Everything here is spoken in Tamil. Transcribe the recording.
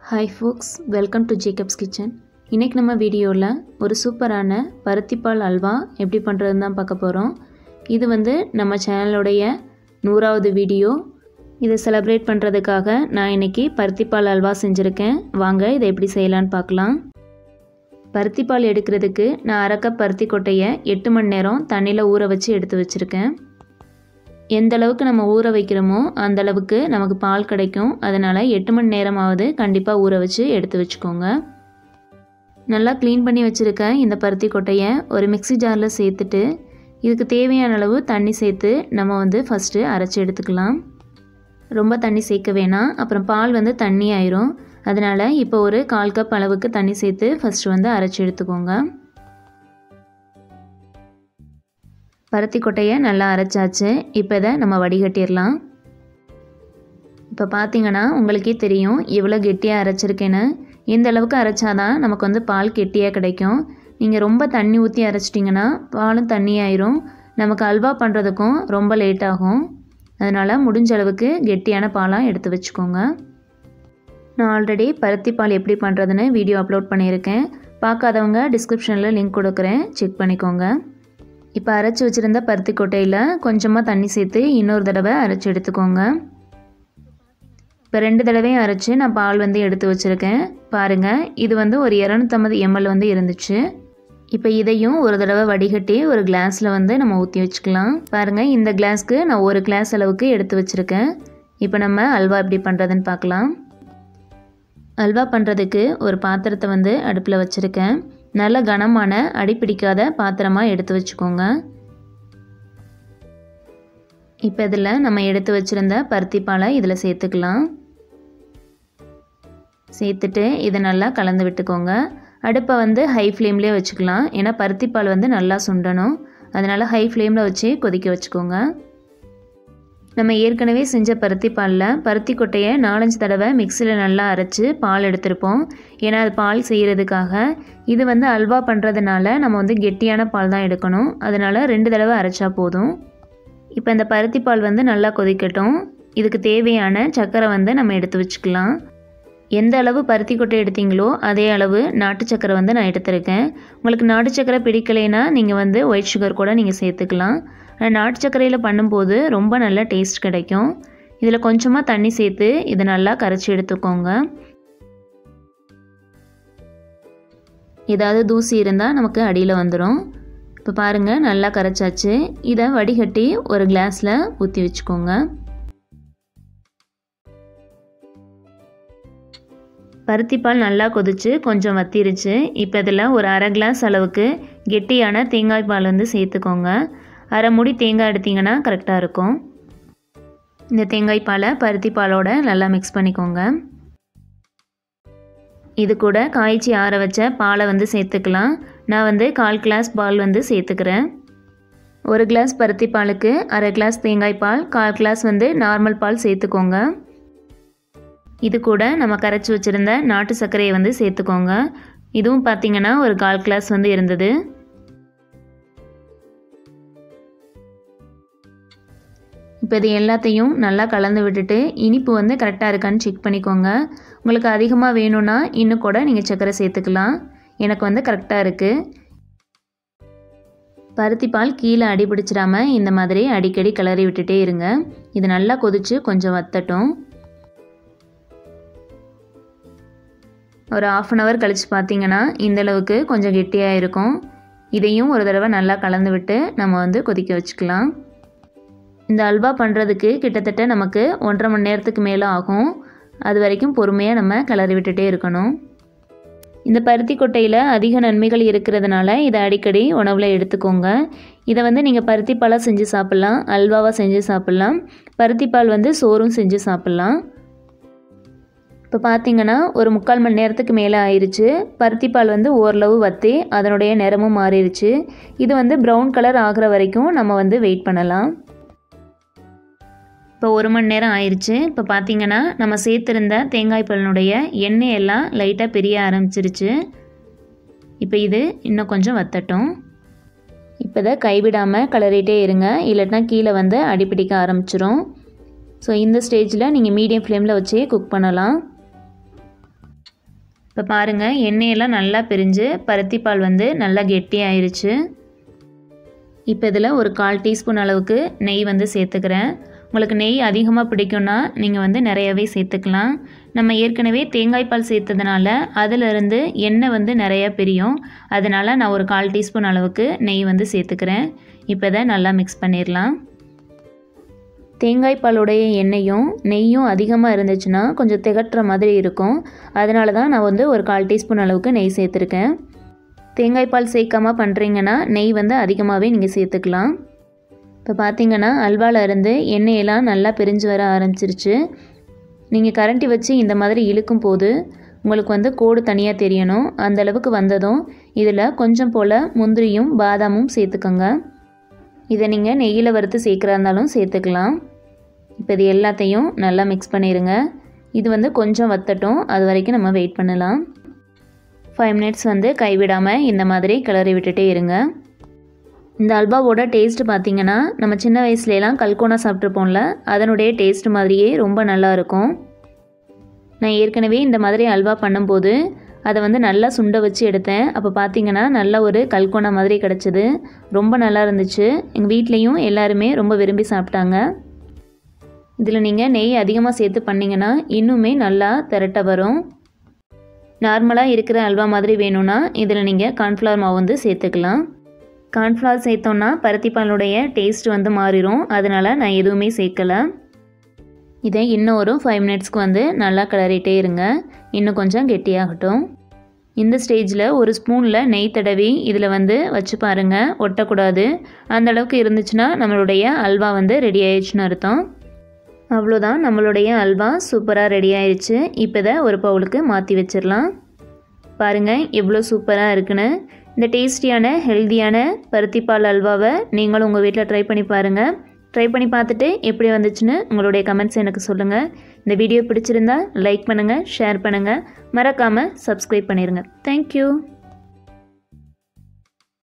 hi folks welcome to Jacob's kitchen இன்றைக்கி நம்ம வீடியோவில் ஒரு சூப்பரான பருத்திப்பால் அல்வா எப்படி பண்ணுறதுன்னு தான் பார்க்க போகிறோம் இது வந்து நம்ம சேனலுடைய நூறாவது வீடியோ இதை செலிப்ரேட் பண்ணுறதுக்காக நான் இன்றைக்கி பருத்திப்பால் அல்வா செஞ்சுருக்கேன் வாங்க இதை எப்படி செய்யலான்னு பார்க்கலாம் பருத்திப்பால் எடுக்கிறதுக்கு நான் அரை கப் பருத்தி கொட்டையை எட்டு மணி நேரம் தண்ணியில் ஊற வச்சு எடுத்து வச்சுருக்கேன் எந்த அளவுக்கு நம்ம ஊற வைக்கிறோமோ அந்த அளவுக்கு நமக்கு பால் கிடைக்கும் அதனால் எட்டு மணி நேரமாவது கண்டிப்பாக ஊற வச்சு எடுத்து வச்சுக்கோங்க நல்லா க்ளீன் பண்ணி வச்சுருக்க இந்த பருத்தி கொட்டையை ஒரு மிக்ஸி ஜாரில் சேர்த்துட்டு இதுக்கு தேவையான அளவு தண்ணி சேர்த்து நம்ம வந்து ஃபஸ்ட்டு அரைச்சி எடுத்துக்கலாம் ரொம்ப தண்ணி சேர்க்க வேணாம் அப்புறம் பால் வந்து தண்ணி ஆயிரும் அதனால் இப்போ ஒரு கால் கப் அளவுக்கு தண்ணி சேர்த்து ஃபஸ்ட்டு வந்து அரைச்சி எடுத்துக்கோங்க பருத்தி கொட்டையை நல்லா அரைச்சாச்சு இப்போ இதை நம்ம வடிகட்டிடலாம் இப்போ பார்த்தீங்கன்னா உங்களுக்கே தெரியும் எவ்வளோ கெட்டியாக அரைச்சிருக்கேன்னு இந்த அளவுக்கு அரைச்சாதான் நமக்கு வந்து பால் கெட்டியாக கிடைக்கும் நீங்கள் ரொம்ப தண்ணி ஊற்றி அரைச்சிட்டிங்கன்னா பாலும் தண்ணி ஆயிரும் நமக்கு அல்வா பண்ணுறதுக்கும் ரொம்ப லேட் ஆகும் அதனால் முடிஞ்ச அளவுக்கு கெட்டியான பாலாக எடுத்து வச்சுக்கோங்க நான் ஆல்ரெடி பருத்தி பால் எப்படி பண்ணுறதுன்னு வீடியோ அப்லோட் பண்ணியிருக்கேன் பார்க்காதவங்க டிஸ்கிரிப்ஷனில் லிங்க் கொடுக்குறேன் செக் பண்ணிக்கோங்க இப்போ அரைச்சி வச்சுருந்த பருத்தி கொட்டையில் கொஞ்சமாக தண்ணி சேர்த்து இன்னொரு தடவை அரைச்சி எடுத்துக்கோங்க இப்போ ரெண்டு தடவையும் அரைச்சி நான் பால் வந்து எடுத்து வச்சுருக்கேன் பாருங்கள் இது வந்து ஒரு இரநூத்தம்பது எம்எல் வந்து இருந்துச்சு இப்போ இதையும் ஒரு தடவை வடிகட்டி ஒரு கிளாஸில் வந்து நம்ம ஊற்றி வச்சுக்கலாம் பாருங்கள் இந்த கிளாஸ்க்கு நான் ஒரு கிளாஸ் அளவுக்கு எடுத்து வச்சுருக்கேன் இப்போ நம்ம அல்வா எப்படி பண்ணுறதுன்னு பார்க்கலாம் அல்வா பண்ணுறதுக்கு ஒரு பாத்திரத்தை வந்து அடுப்பில் வச்சுருக்கேன் நல்ல கனமான அடிப்பிடிக்காத பாத்திரமாக எடுத்து வச்சுக்கோங்க இப்போ இதில் நம்ம எடுத்து வச்சுருந்த பருத்தி பாலை இதில் சேர்த்துக்கலாம் சேர்த்துட்டு இதை நல்லா கலந்து விட்டுக்கோங்க அடுப்பை வந்து ஹை ஃப்ளேம்லேயே வச்சுக்கலாம் ஏன்னா பருத்தி பால் வந்து நல்லா சுண்டணும் அதனால் ஹை ஃப்ளேமில் வச்சு கொதிக்க வச்சுக்கோங்க நம்ம ஏற்கனவே செஞ்ச பருத்தி பாலில் பருத்தி கொட்டையை நாலஞ்சு தடவை மிக்சியில் நல்லா அரைச்சி பால் எடுத்திருப்போம் ஏன்னா அது பால் செய்கிறதுக்காக இது வந்து அல்வா பண்ணுறதுனால நம்ம வந்து கெட்டியான பால் தான் எடுக்கணும் அதனால் ரெண்டு தடவை அரைச்சா போதும் இப்போ இந்த பருத்தி பால் வந்து நல்லா கொதிக்கட்டும் இதுக்கு தேவையான சர்க்கரை வந்து நம்ம எடுத்து வச்சுக்கலாம் எந்த அளவு பருத்தி கொட்டை எடுத்தீங்களோ அதே அளவு நாட்டு சக்கரை வந்து நான் எடுத்திருக்கேன் உங்களுக்கு நாட்டு சக்கரை பிடிக்கலைன்னா நீங்கள் வந்து ஒயிட் சுகர் கூட நீங்கள் சேர்த்துக்கலாம் ஆனால் நாட்டு சர்க்கரையில் பண்ணும்போது ரொம்ப நல்ல டேஸ்ட் கிடைக்கும் இதில் கொஞ்சமாக தண்ணி சேர்த்து இதை நல்லா கரைச்சி எடுத்துக்கோங்க ஏதாவது தூசி இருந்தால் நமக்கு அடியில் வந்துடும் இப்போ பாருங்கள் நல்லா கரைச்சாச்சு இதை வடிகட்டி ஒரு கிளாஸில் ஊற்றி வச்சுக்கோங்க பருத்திப்பால் நல்லா கொதிச்சு கொஞ்சம் வத்திருச்சு இப்போ இதில் ஒரு அரை கிளாஸ் அளவுக்கு கெட்டியான தேங்காய் பால் வந்து சேர்த்துக்கோங்க அரை முடி தேங்காய் எடுத்திங்கன்னா கரெக்டாக இருக்கும் இந்த தேங்காய் பாலை பருத்தி பாலோட நல்லா மிக்ஸ் பண்ணிக்கோங்க இது கூட காய்ச்சி ஆற வச்ச பாலை வந்து சேர்த்துக்கலாம் நான் வந்து கால் கிளாஸ் பால் வந்து சேர்த்துக்கிறேன் ஒரு கிளாஸ் பருத்தி பாலுக்கு அரை கிளாஸ் தேங்காய் பால் கால் கிளாஸ் வந்து நார்மல் பால் சேர்த்துக்கோங்க இது கூட நம்ம கரைச்சி வச்சுருந்த நாட்டு சர்க்கரையை வந்து சேர்த்துக்கோங்க இதுவும் பார்த்திங்கன்னா ஒரு கால் கிளாஸ் வந்து இருந்தது இப்போ இது எல்லாத்தையும் நல்லா கலந்து விட்டுட்டு இனிப்பு வந்து கரெக்டாக இருக்கான்னு செக் பண்ணிக்கோங்க உங்களுக்கு அதிகமாக வேணும்னா இன்னும் கூட நீங்கள் சர்க்கரை சேர்த்துக்கலாம் எனக்கு வந்து கரெக்டாக இருக்குது பருத்தி பால் கீழே அடி பிடிச்சிடாமல் இந்த மாதிரி அடிக்கடி கிளறி விட்டுட்டே இருங்க இது நல்லா கொதித்து கொஞ்சம் வத்தட்டும் ஒரு ஆஃப் அன் ஹவர் கழித்து பார்த்தீங்கன்னா இந்தளவுக்கு கொஞ்சம் கெட்டியாக இருக்கும் இதையும் ஒரு தடவை நல்லா கலந்து விட்டு நம்ம வந்து கொதிக்க வச்சுக்கலாம் இந்த அல்வா பண்ணுறதுக்கு கிட்டத்தட்ட நமக்கு ஒன்றரை மணி நேரத்துக்கு மேலே ஆகும் அது வரைக்கும் பொறுமையாக நம்ம கிளறி விட்டுட்டே இருக்கணும் இந்த பருத்தி கொட்டையில் அதிக நன்மைகள் இருக்கிறதுனால இதை அடிக்கடி உணவில் எடுத்துக்கோங்க இதை வந்து நீங்கள் பருத்தி பாலாக செஞ்சு சாப்பிட்லாம் அல்வாவாக செஞ்சு சாப்பிட்லாம் பருத்தி பால் வந்து சோறும் செஞ்சு சாப்பிட்லாம் இப்போ பார்த்தீங்கன்னா ஒரு முக்கால் மணி நேரத்துக்கு மேலே ஆயிடுச்சு பருத்தி பால் வந்து ஓரளவு வற்றி அதனுடைய நிறமும் மாறிடுச்சு இது வந்து ப்ரௌன் கலர் ஆகிற வரைக்கும் நம்ம வந்து வெயிட் பண்ணலாம் இப்போ ஒரு மணி நேரம் ஆயிடுச்சு இப்போ பார்த்தீங்கன்னா நம்ம சேர்த்துருந்த தேங்காய் பாலினுடைய எண்ணெய் எல்லாம் லைட்டாக பிரிய ஆரம்பிச்சிருச்சு இப்போ இது இன்னும் கொஞ்சம் வத்தட்டும் இப்போ இதை கைவிடாமல் கிளறிட்டே இருங்க இல்லைன்னா கீழே வந்து அடிப்பிடிக்க ஆரம்பிச்சிரும் ஸோ இந்த ஸ்டேஜில் நீங்கள் மீடியம் ஃப்ளேமில் வச்சே குக் பண்ணலாம் இப்போ பாருங்கள் எண்ணெயெல்லாம் நல்லா பிரிஞ்சு பருத்திப்பால் வந்து நல்லா கெட்டியாயிருச்சு இப்போ இதில் ஒரு கால் டீஸ்பூன் அளவுக்கு நெய் வந்து சேர்த்துக்கிறேன் உங்களுக்கு நெய் அதிகமாக பிடிக்கும்னா நீங்கள் வந்து நிறையவே சேர்த்துக்கலாம் நம்ம ஏற்கனவே தேங்காய் பால் சேர்த்ததுனால அதிலிருந்து எண்ணெய் வந்து நிறையா பிரியும் அதனால் நான் ஒரு கால் டீஸ்பூன் அளவுக்கு நெய் வந்து சேர்த்துக்கிறேன் இப்போ இதை நல்லா மிக்ஸ் பண்ணிடலாம் தேங்காய் பாலுடைய எண்ணெயும் நெய்யும் அதிகமாக இருந்துச்சுன்னா கொஞ்சம் திகட்டுற மாதிரி இருக்கும் அதனால தான் நான் வந்து ஒரு கால் டீஸ்பூன் அளவுக்கு நெய் சேர்த்துருக்கேன் தேங்காய் பால் சேர்க்காமல் பண்ணுறீங்கன்னா நெய் வந்து அதிகமாகவே நீங்கள் சேர்த்துக்கலாம் இப்போ பார்த்தீங்கன்னா அல்வாவில் இருந்து எண்ணெயெல்லாம் நல்லா பிரிஞ்சு வர ஆரம்பிச்சிருச்சு நீங்கள் கரண்டி வச்சு இந்த மாதிரி இழுக்கும் போது உங்களுக்கு வந்து கோடு தனியாக தெரியணும் அந்த அளவுக்கு வந்ததும் இதில் கொஞ்சம் போல் முந்திரியும் பாதாமும் சேர்த்துக்கோங்க இதை நீங்கள் நெய்யில் வறுத்து சேர்க்குறா இருந்தாலும் சேர்த்துக்கலாம் இப்போ இது எல்லாத்தையும் நல்லா மிக்ஸ் பண்ணிடுங்க இது வந்து கொஞ்சம் வத்தட்டும் அது வரைக்கும் நம்ம வெயிட் பண்ணலாம் ஃபைவ் மினிட்ஸ் வந்து கைவிடாமல் இந்த மாதிரி கிளறி விட்டுட்டே இருங்க இந்த அல்வாவோட டேஸ்ட்டு பார்த்தீங்கன்னா நம்ம சின்ன வயசுலலாம் கல்கோனா சாப்பிட்ருப்போம்ல அதனுடைய டேஸ்ட் மாதிரியே ரொம்ப நல்லா இருக்கும் நான் ஏற்கனவே இந்த மாதிரி அல்வா பண்ணும்போது அதை வந்து நல்லா சுண்ட வச்சு எடுத்தேன் அப்போ பார்த்தீங்கன்னா நல்ல ஒரு கல்கோனா மாதிரி கிடச்சிது ரொம்ப நல்லா இருந்துச்சு எங்கள் வீட்லேயும் எல்லாருமே ரொம்ப விரும்பி சாப்பிட்டாங்க இதில் நீங்கள் நெய் அதிகமாக சேர்த்து பண்ணிங்கன்னா இன்னுமே நல்லா திரட்ட வரும் நார்மலாக இருக்கிற அல்வா மாதிரி வேணும்னா இதில் நீங்கள் கார்ன்ஃப்ளவர் மாவு வந்து சேர்த்துக்கலாம் கார்ன்ஃப்ளவர் சேர்த்தோன்னா பருத்திப்பாலுடைய டேஸ்ட் வந்து மாறிடும் அதனால் நான் எதுவுமே சேர்க்கலை இதை இன்னும் ஒரு ஃபைவ் மினிட்ஸ்க்கு வந்து நல்லா கிளறிட்டே இருங்க இன்னும் கொஞ்சம் கெட்டியாகட்டும் இந்த ஸ்டேஜில் ஒரு ஸ்பூனில் நெய் தடவி இதில் வந்து வச்சு பாருங்கள் ஒட்டக்கூடாது அந்த அளவுக்கு இருந்துச்சுன்னா நம்மளுடைய அல்வா வந்து ரெடி ஆயிடுச்சுன்னு அர்த்தம் அவ்வளோதான் நம்மளுடைய அல்வா சூப்பராக ரெடி ஆயிடுச்சு இப்போ இதை ஒரு பவுலுக்கு மாற்றி வச்சிடலாம் பாருங்கள் எவ்வளோ சூப்பராக இருக்குன்னு இந்த டேஸ்டியான ஹெல்த்தியான பருத்திப்பால் அல்வாவை நீங்களும் உங்கள் வீட்டில் ட்ரை பண்ணி பாருங்கள் ட்ரை பண்ணி பார்த்துட்டு எப்படி வந்துச்சுன்னு உங்களுடைய கமெண்ட்ஸ் எனக்கு சொல்லுங்கள் இந்த வீடியோ பிடிச்சிருந்தா லைக் பண்ணுங்கள் ஷேர் பண்ணுங்கள் மறக்காமல் சப்ஸ்கிரைப் பண்ணிடுங்க தேங்க்யூ